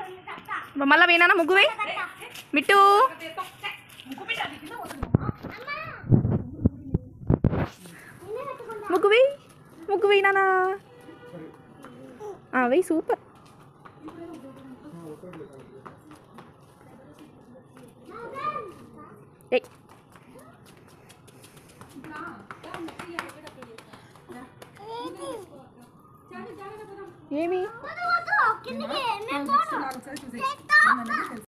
మళ్ళా వేనా ముగ్గు వేయి మిట్టు ముగ్గు వేయి ముగ్గు వేయి నానా వెయ్యి సూపర్ ఏయ్ ఏమి కిందకి నేను పోను.